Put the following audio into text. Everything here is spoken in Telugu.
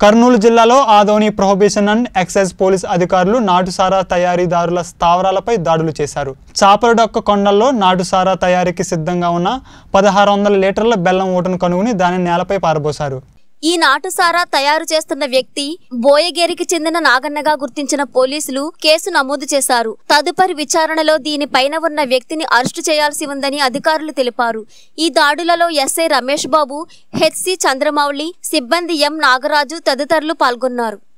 కర్నూలు జిల్లాలో Adoni prohibition and excise police అధికారులు నాటుసారా తయారీదారుల స్థావరాలపై దాడులు చేశారు చాపలడొక్క కొండల్లో నాటుసారా తయారీకి సిద్ధంగా ఉన్న పదహారు వందల లీటర్ల బెల్లం ఊటను కనుగొని దానిని నేలపై పారబోశారు ఈ నాటుసారా తయారు చేస్తున్న వ్యక్తి బోయగేరికి చెందిన నాగన్నగా గుర్తించిన పోలీసులు కేసు నమోదు చేశారు తదుపరి విచారణలో దీనిపైన ఉన్న వ్యక్తిని అరెస్టు చేయాల్సి ఉందని అధికారులు తెలిపారు ఈ దాడులలో ఎస్ఐ రమేష్ బాబు హెచ్సి చంద్రమౌళి సిబ్బంది ఎం నాగరాజు తదితరులు పాల్గొన్నారు